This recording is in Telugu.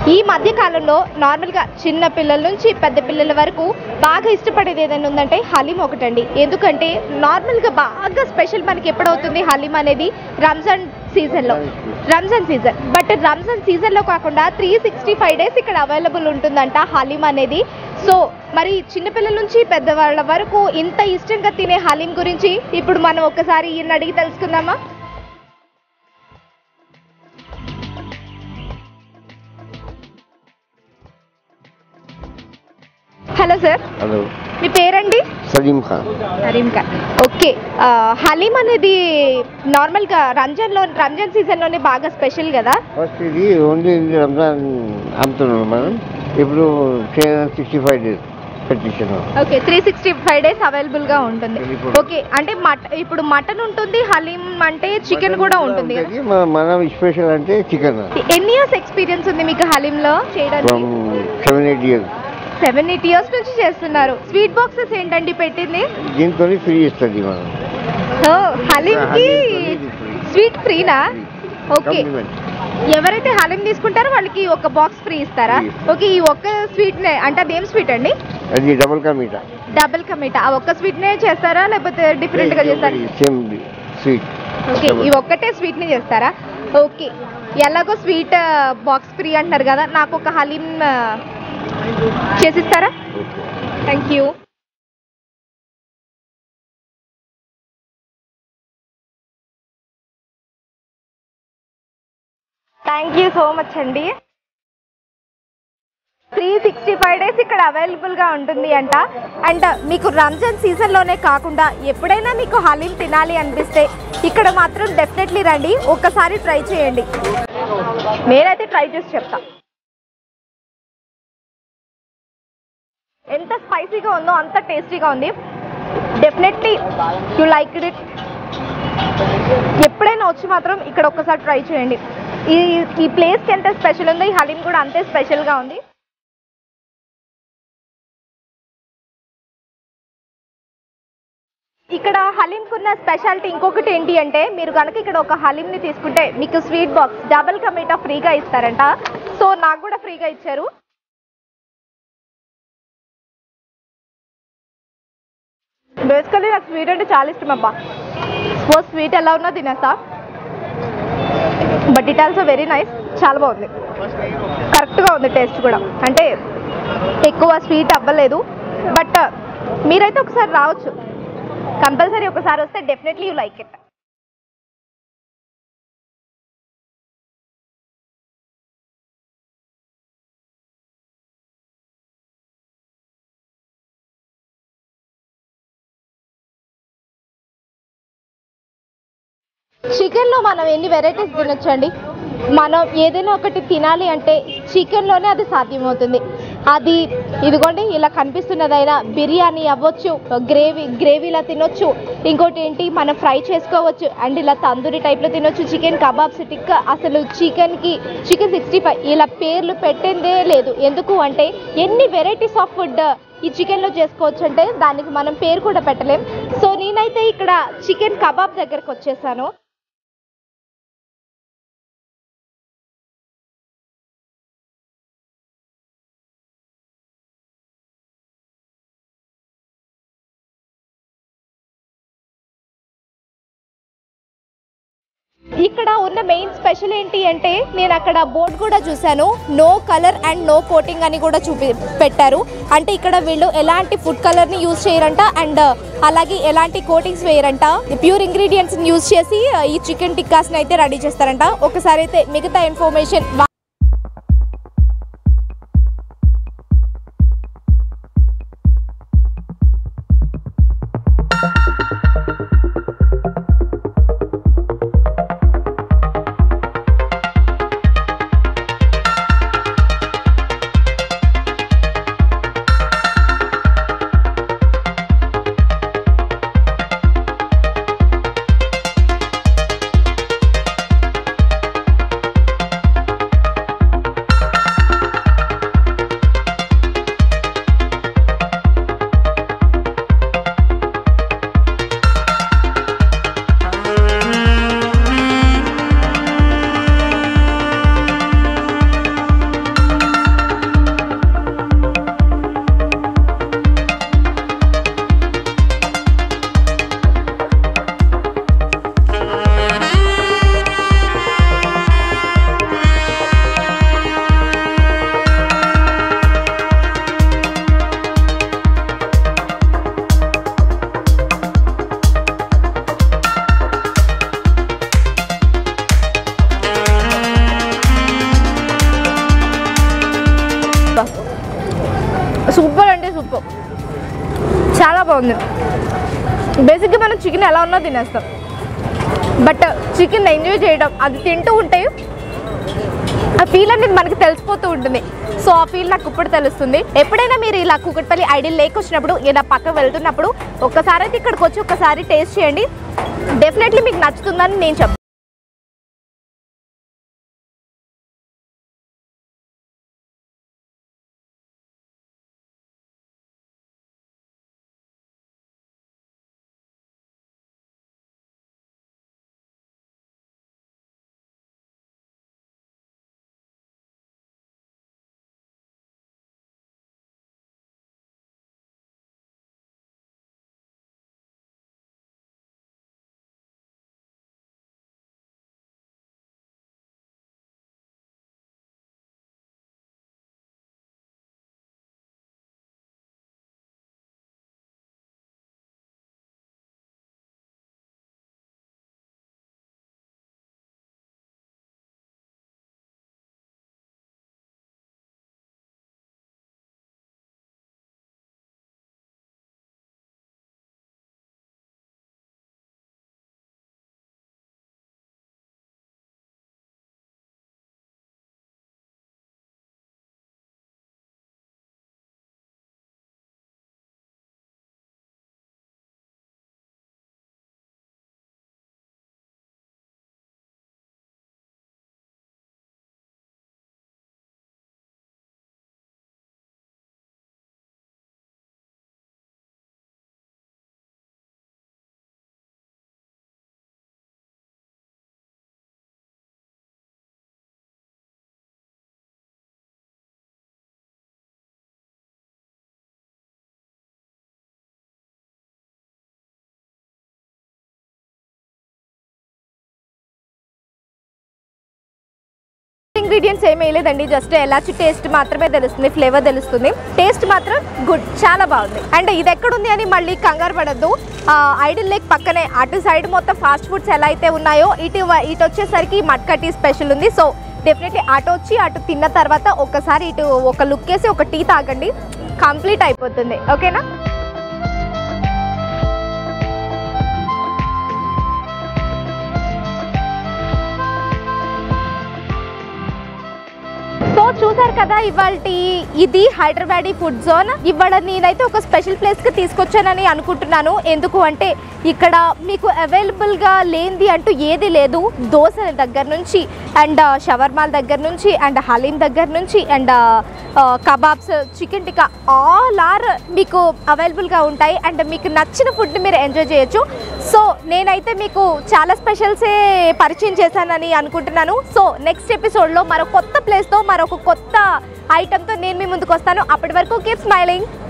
ఈ మధ్య కాలంలో నార్మల్గా చిన్న పిల్లల నుంచి పెద్ద పిల్లల వరకు బాగా ఇష్టపడేది ఏదైనా ఉందంటే హలీం ఒకటండి ఎందుకంటే నార్మల్గా బాగా స్పెషల్ మనకి ఎప్పుడవుతుంది హలీం అనేది రంజాన్ సీజన్లో రంజాన్ సీజన్ బట్ రంజాన్ సీజన్లో కాకుండా త్రీ సిక్స్టీ ఫైవ్ డేస్ ఇక్కడ అవైలబుల్ ఉంటుందంట హలీం అనేది సో మరి చిన్నపిల్లల నుంచి పెద్దవాళ్ళ వరకు ఇంత ఇష్టంగా తినే హలీం గురించి ఇప్పుడు మనం ఒక్కసారి ఈయన అడిగి తెలుసుకుందామా హలో సార్ హలో మీ పేరండి సలీం ఖాన్ కరీం ఖాన్ ఓకే ఆ, హలీం అనేది నార్మల్గా రంజాన్లో రంజాన్ సీజన్లోనే బాగా స్పెషల్ కదా ఫస్ట్ ఇది ఓన్లీ రంజాన్ అమ్ముతున్నాం మనం ఇప్పుడు three hundred sixty five days పెట్టించాను okay three sixty five days అవైలబుల్గా ఉంటుంది ఇప్పుడు- ఓకే అంటే మట ఇప్పుడు మటన్ ఉంటుంది హలీం అంటే చికెన్ కూడా ఉంటుంది కదా? మన- మనం స్పెషల్ అంటే చికెన్ ఎన్ని ఇయర్స్ ఎక్స్పీరియన్స్ ఉంది మీకు హలీంలో చేయడానికి from seven eight years seven eight years నుంచి చేస్తున్నారు స్వీట్ బాక్సెస్ ఏంటండి పెట్టింది దీంతో ఫ్రీ ఇస్తుంది మనం ఓ హలీంకి స్వీట్ ఫ్రీనా ఓకే ఎవరైతే హలీం తీసుకుంటారో వాళ్ళకి ఒక బాక్స్ ఫ్రీ ఇస్తారా Free. ఓకే ఈ ఒక్క స్వీట్ నే అంటే అదేం స్వీట్ అండి అది డబుల్ కా మీటా డబుల్ కమిటా ఆ ఒక్క స్వీట్ నే చేస్తారా లేకపోతే డిఫరెంట్ గా చేస్తారా సేమ్ స్వీట్ ఓకే ఈ ఒక్కటే స్వీట్ ని చేస్తారా ఓకే ఎలాగో స్వీట్ బాక్స్ ఫ్రీ అంటున్నారు కదా నాకు ఒక హలీం ఆ, చేసిస్తారా thank you thank you so much అండి త్రీ సిక్స్టీ ఫైవ్ డేస్ ఇక్కడ అవైలబుల్గా ఉంటుంది అంట అండ్ మీకు రంజాన్ సీజన్లోనే కాకుండా ఎప్పుడైనా మీకు హలీం తినాలి అనిపిస్తే ఇక్కడ మాత్రం డెఫినెట్లీ రండి ఒక్కసారి ట్రై చేయండి నేనైతే ట్రై చేసి చెప్తా ఎంత స్పైసీగా ఉందో అంత టేస్టీగా ఉంది డెఫినెట్లీ యు లైక్ ఇట్ ఎప్పుడైనా వచ్చి మాత్రం ఇక్కడ ఒక్కసారి ట్రై చేయండి ఈ ఈ ప్లేస్కి ఎంత స్పెషల్ ఉందో ఈ హలీం కూడా అంతే స్పెషల్గా ఉంది ఇక్కడ హలీంకున్న స్పెషాలిటీ ఇంకొకటి ఏంటి అంటే మీరు కనుక ఇక్కడ ఒక హలీంని తీసుకుంటే మీకు స్వీట్ బాక్స్ డబల్ కమీటా ఫ్రీగా ఇస్తారంట సో నాకు కూడా ఫ్రీగా ఇచ్చారు బేసికలీ నాకు స్వీట్ అంటే చాలా ఇష్టం అబ్బా ఓ స్వీట్ ఎలా ఉన్నా తినేస్తా but it also very nice చాలా బాగుంది కరెక్ట్గా ఉంది టేస్ట్ కూడా అంటే ఎక్కువ స్వీట్ అవ్వలేదు బట్ మీరైతే ఒకసారి రావచ్చు కంపల్సరీ ఒకసారి వస్తే డెఫినెట్లీ యూ లైక్ ఇట్ చికెన్లో మనం ఎన్ని వెరైటీస్ తినొచ్చండి మనం ఏదైనా ఒకటి తినాలి అంటే చికెన్లోనే అది సాధ్యమవుతుంది అది ఇదిగోండి ఇలా కనిపిస్తున్నదైనా బిర్యానీ అవ్వచ్చు గ్రేవీ గ్రేవీలా తినొచ్చు ఇంకోటి ఏంటి మనం ఫ్రై చేసుకోవచ్చు అండ్ ఇలా తందూరి టైప్లో తినొచ్చు చికెన్ కబాబ్స్ టిక్క అసలు చికెన్కి చికెన్ సిక్స్టీ ఫైవ్ ఇలా పేర్లు పెట్టిందే లేదు ఎందుకు అంటే ఎన్ని వెరైటీస్ ఆఫ్ ఫుడ్ ఈ చికెన్లో చేసుకోవచ్చు అంటే దానికి మనం పేరు కూడా పెట్టలేం సో నేనైతే ఇక్కడ చికెన్ కబాబ్ దగ్గరకు వచ్చేసాను ఇక్కడ ఉన్న మెయిన్ స్పెషల్ ఏంటి అంటే నేను అక్కడ బోర్డు కూడా చూశాను no colour and no coating అని కూడా చూపి పెట్టారు అంటే ఇక్కడ వీళ్ళు ఎలాంటి ఫుడ్ కలర్ని యూజ్ చేయరంట అండ్ అలాగే ఎలాంటి కోటింగ్స్ వేయరంట ప్యూర్ ఇంగ్రీడియంట్స్ని యూజ్ చేసి ఈ చికెన్ టిక్కాస్ని అయితే రెడీ చేస్తారంట ఒకసారి అయితే మిగతా ఇన్ఫర్మేషన్ సూపర్గా ఉంది బేసిక్గా మనం చికెన్ ఎలా ఉన్నా తినేస్తాం బట్ చికెన్ ఎంజాయ్ చేయడం అది తింటూ ఉంటే ఆ ఫీల్ అనేది మనకి తెలిసిపోతూ ఉంటుంది సో ఆ ఫీల్ నాకు ఇప్పుడు తెలుస్తుంది ఎప్పుడైనా మీరు ఇలా కుకట్పల్లి ఐడియల్ లేక్ వచ్చినప్పుడు ఇలా పక్క వెళ్తున్నప్పుడు ఒక్కసారి అయితే ఇక్కడికి వచ్చి ఒక్కసారి టేస్ట్ చేయండి డెఫినెట్లీ మీకు నచ్చుతుందని నేను చెప్తాను ఇంగ్రీడియంట్స్ ఏమీ లేదండి జస్ట్ ఎలాచి టేస్ట్ మాత్రమే తెలుస్తుంది ఫ్లేవర్ తెలుస్తుంది టేస్ట్ మాత్రం గుడ్ చాలా బాగుంది అండ్ ఇది ఎక్కడుంది అని మళ్ళీ కంగారు పడద్దు ఐడిల్ లేక్ పక్కనే అటు సైడ్ మొత్తం ఫాస్ట్ ఫుడ్స్ ఎలా అయితే ఉన్నాయో ఇటు వ- ఇటు వచ్చేసరికి మట్కా టీ స్పెషల్ ఉంది సో డెఫినెట్లీ అటు వచ్చి అటు తిన్న తర్వాత ఒకసారి ఇటు ఒక లుక్ వేసి ఒక టీ తాగండి కంప్లీట్ అయిపోతుంది ఓకేనా సో చూసారు కదా ఇవాళ ఇది హైదరాబాదీ ఫుడ్ జోన్ ఇవాళ నేనైతే ఒక స్పెషల్ ప్లేస్కి తీసుకొచ్చానని అనుకుంటున్నాను ఎందుకు అంటే ఇక్కడ మీకు అవైలబుల్గా లేనిది అంటూ ఏది లేదు దోశ దగ్గర నుంచి అండ్ షవర్మాల దగ్గర నుంచి అండ్ హలీం దగ్గర నుంచి and kebabs chicken tikka all are మీకు అవైలబుల్గా ఉంటాయి అండ్ మీకు నచ్చిన ఫుడ్ని మీరు ఎంజాయ్ చేయొచ్చు సో నేనైతే మీకు చాలా స్పెషల్సే పరిచయం చేశానని అనుకుంటున్నాను సో నెక్స్ట్ ఎపిసోడ్లో మరో కొత్త ప్లేస్తో మరొక కొత్త ఐటెంతో నేను మీ ముందుకు వస్తాను అప్పటి వరకు కీప్ స్మైలింగ్